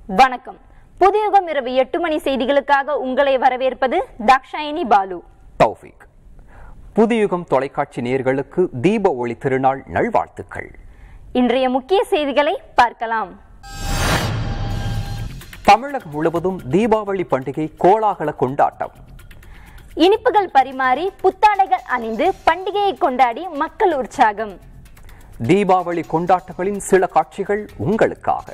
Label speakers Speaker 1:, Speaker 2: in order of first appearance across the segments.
Speaker 1: வணக்கம் புதியுகம் இரவு எட்டு மணி செய்திகளுக்காக உங்களை வரவேற்பது தாக்ஷாயினி பாலு
Speaker 2: தௌஃபிக் புதியுகம் தொலைக்காட்சி நேயர்களுக்கு தீப ஒளி திருநாள் நல்வாழ்த்துக்கள்
Speaker 1: இன்றைய முக்கிய செய்திகளை பார்க்கலாம்
Speaker 2: தமிழகம் முழுவதும் தீபாவளி பண்டிகை கோலாகல கொண்டாட்டம்
Speaker 1: இனிப்புகள் பரிமாறி புத்தாடைகள் அணிந்து பண்டிகையை கொண்டாடி மக்கள் உற்சாகம்
Speaker 2: தீபாவளி கொண்டாட்டங்களின் சில காட்சிகள் உங்களுக்காக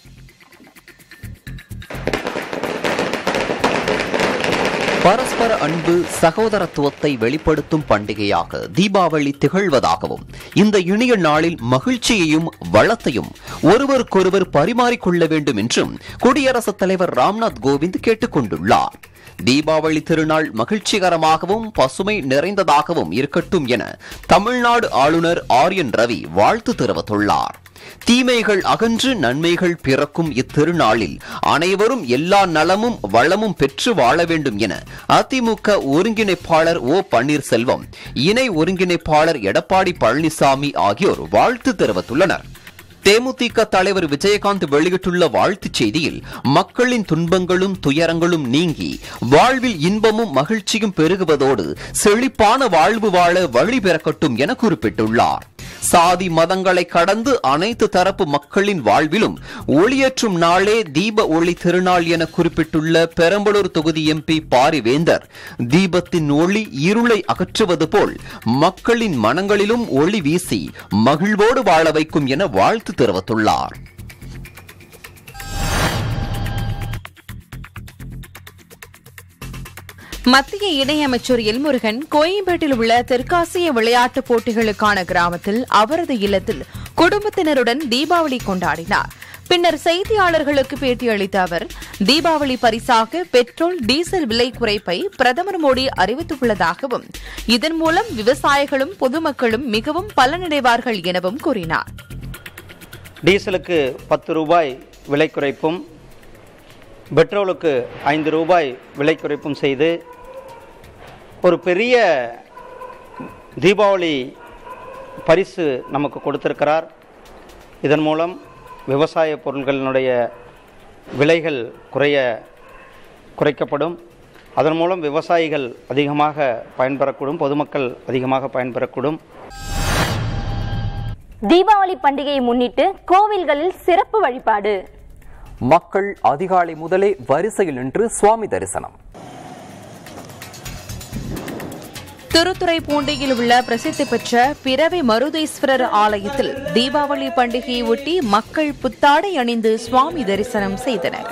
Speaker 3: பரஸ்பர அன்பு சகோதரத்துவத்தை வெளிப்படுத்தும் பண்டிகையாக தீபாவளி திகழ்வதாகவும் இந்த இனிய நாளில் மகிழ்ச்சியையும் வளத்தையும் ஒருவருக்கொருவர் பரிமாறிக்கொள்ள வேண்டும் என்றும் குடியரசுத் தலைவர் ராம்நாத் கோவிந்த் கேட்டுக் கொண்டுள்ளார் தீபாவளி திருநாள் மகிழ்ச்சிகரமாகவும் பசுமை நிறைந்ததாகவும் இருக்கட்டும் என தமிழ்நாடு ஆளுநர் ஆர்யன் ரவி வாழ்த்து தெரிவித்துள்ளார் தீமைகள் அகன்று நன்மைகள் பிறக்கும் இத்திருநாளில் அனைவரும் எல்லா நலமும் வளமும் பெற்று வாழ வேண்டும் என அதிமுக ஒருங்கிணைப்பாளர் ஓ பன்னீர்செல்வம் இணை ஒருங்கிணைப்பாளர் எடப்பாடி பழனிசாமி ஆகியோர் வாழ்த்து தெரிவித்துள்ளனர் தேமுதிக தலைவர் விஜயகாந்த் வெளியிட்டுள்ள வாழ்த்துச் செய்தியில் மக்களின் துன்பங்களும் துயரங்களும் நீங்கி வாழ்வில் இன்பமும் மகிழ்ச்சியும் பெருகுவதோடு செழிப்பான வாழ்வு வாழ வழி பிறக்கட்டும் என குறிப்பிட்டுள்ளார் சாதி மதங்களை கடந்து அனைத்து தரப்பு மக்களின் வாழ்விலும் ஒளியேற்றும் நாளே தீப ஒளி திருநாள் என குறிப்பிட்டுள்ள பெரம்பலூர் தொகுதி எம்பி பாரிவேந்தர் தீபத்தின் ஒளி இருளை அகற்றுவது போல் மக்களின் மனங்களிலும் ஒளி வீசி மகிழ்வோடு வாழ வைக்கும் என வாழ்த்து தெரிவித்துள்ளார்
Speaker 4: மத்திய இணையமைச்சர் எல்முருகன் கோயம்பேட்டில் உள்ள தெற்காசிய விளையாட்டுப் போட்டிகளுக்கான கிராமத்தில் அவரது இல்லத்தில் குடும்பத்தினருடன் தீபாவளி கொண்டாடினார் பின்னர் செய்தியாளர்களுக்கு பேட்டியளித்த அவர் தீபாவளி பரிசாக பெட்ரோல் டீசல் விலை குறைப்பை பிரதமர் மோடி அறிவித்துள்ளதாகவும் இதன் மூலம் விவசாயிகளும் பொதுமக்களும் மிகவும் பலனடைவார்கள் எனவும் கூறினார்
Speaker 5: டீசலுக்கு பத்து ரூபாய் விலை குறைப்பும் பெட்ரோலுக்கு ஐந்து ரூபாய் விலை குறைப்பும் செய்து ஒரு பெரிய தீபாவளி பரிசு நமக்கு கொடுத்திருக்கிறார் இதன் மூலம் விவசாய பொருள்களினுடைய விலைகள் குறைய குறைக்கப்படும் அதன் மூலம் விவசாயிகள் அதிகமாக பயன்பெறக்கூடும் பொதுமக்கள் அதிகமாக பயன்பெறக்கூடும்
Speaker 1: தீபாவளி பண்டிகையை முன்னிட்டு கோவில்களில் சிறப்பு வழிபாடு
Speaker 2: மக்கள் அதிகாலை முதலே வரிசையில் நின்று சுவாமி தரிசனம்
Speaker 4: திருத்துறைப்பூண்டியில் உள்ள பிரசித்தி பெற்ற பிறவி மருதேஸ்வரர் ஆலயத்தில் தீபாவளி பண்டிகையை ஒட்டி மக்கள் புத்தாடை அணிந்து சுவாமி தரிசனம் செய்தனர்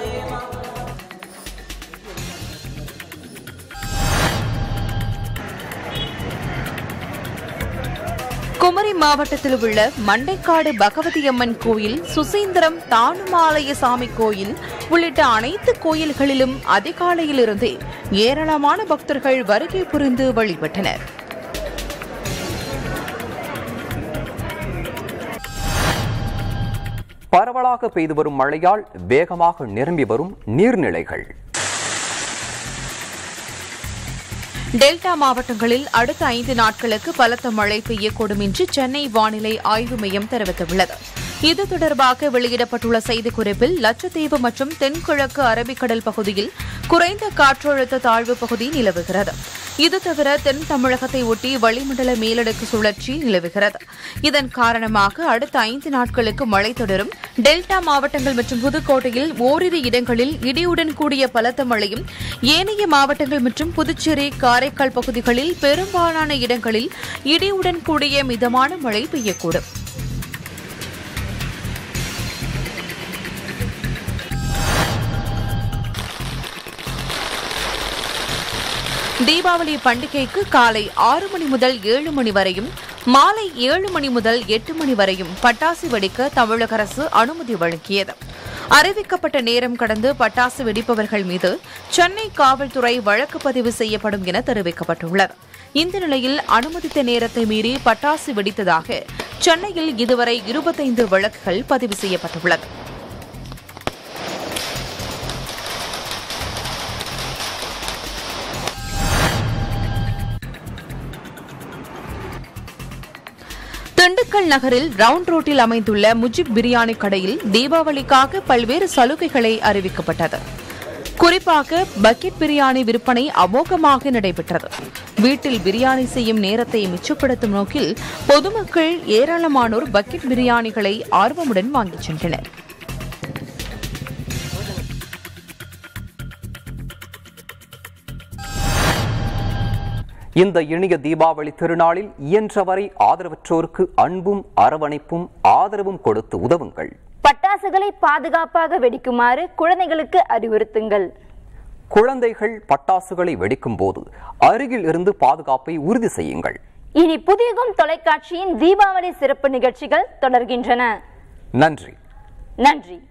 Speaker 4: குமரி மாவட்டத்தில் உள்ள மண்டைக்காடு பகவதி அம்மன் கோயில் சுசீந்திரம் தானுமாலய சாமி கோயில் உள்ளிட்ட அனைத்து கோயில்களிலும் அதிகாலையிலிருந்தே ஏராளமான பக்தர்கள் வருகை புரிந்து வழிபட்டனர்
Speaker 2: பரவலாக பெய்து வரும் மழையால் வேகமாக நிரம்பி வரும் நீர்நிலைகள்
Speaker 4: டெல்டா மாவட்டங்களில் அடுத்த ஐந்து நாட்களுக்கு பலத்த மழை பெய்யக்கூடும் என்று சென்னை வானிலை ஆய்வு மையம் தெரிவித்துள்ளது இது தொடர்பாக வெளியிடப்பட்டுள்ள செய்திக்குறிப்பில் லட்சத்தீவு மற்றும் தென்கிழக்கு அரபிக்கடல் பகுதியில் குறைந்த காற்றழுத்த தாழ்வு பகுதி நிலவுகிறது இது தவிர தென் தமிழகத்தை ஒட்டி வளிமண்டல மேலடுக்கு சுழற்சி நிலவுகிறது இதன் காரணமாக அடுத்த ஐந்து நாட்களுக்கு மழை தொடரும் டெல்டா மாவட்டங்கள் மற்றும் புதுக்கோட்டையில் ஓரிரு இடங்களில் இடியுடன் கூடிய பலத்த மழையும் ஏனைய மாவட்டங்கள் மற்றும் புதுச்சேரி காரைக்கால் பகுதிகளில் பெரும்பாலான இடங்களில் இடியுடன் கூடிய மிதமான மழை பெய்யக்கூடும் தீபாவளி பண்டிகைக்கு காலை ஆறு மணி முதல் ஏழு மணி வரையும் மாலை ஏழு மணி முதல் எட்டு மணி வரையும் பட்டாசு வெடிக்க தமிழக அரசு அனுமதி வழங்கியது அறிவிக்கப்பட்ட நேரம் கடந்து பட்டாசு வெடிப்பவர்கள் மீது சென்னை காவல்துறை வழக்கு பதிவு செய்யப்படும் என தெரிவிக்கப்பட்டுள்ளது இந்த நிலையில் அனுமதித்த நேரத்தை மீறி பட்டாசு வெடித்ததாக சென்னையில் இதுவரை இருபத்தைந்து வழக்குகள் பதிவு செய்யப்பட்டுள்ளது திண்டுக்கல் நகரில் ரவுண்ட் ரோட்டில் அமைந்துள்ள முஜிப் பிரியாணி கடையில் தீபாவளிக்காக பல்வேறு சலுகைகளை அறிவிக்கப்பட்டது குறிப்பாக பக்கெட் பிரியாணி விற்பனை அமோகமாக நடைபெற்றது வீட்டில் பிரியாணி செய்யும் நேரத்தை மிச்சப்படுத்தும் நோக்கில் பொதுமக்கள் ஏராளமானோர் பக்கெட் பிரியாணிகளை ஆர்வமுடன் வாங்கிச் சென்றனர்
Speaker 2: இந்த இனிய தீபாவளி திருநாளில் இயன்றவரை ஆதரவற்றோருக்கு அன்பும் அரவணைப்பும் ஆதரவும் கொடுத்து உதவுங்கள்
Speaker 1: பட்டாசுகளை பாதுகாப்பாக வெடிக்குமாறு குழந்தைகளுக்கு அறிவுறுத்துங்கள்
Speaker 2: குழந்தைகள் பட்டாசுகளை வெடிக்கும் போது அருகில் இருந்து பாதுகாப்பை உறுதி செய்யுங்கள்
Speaker 1: இனி புதியகம் தொலைக்காட்சியின் தீபாவளி சிறப்பு நிகழ்ச்சிகள் தொடர்கின்றன
Speaker 2: நன்றி
Speaker 1: நன்றி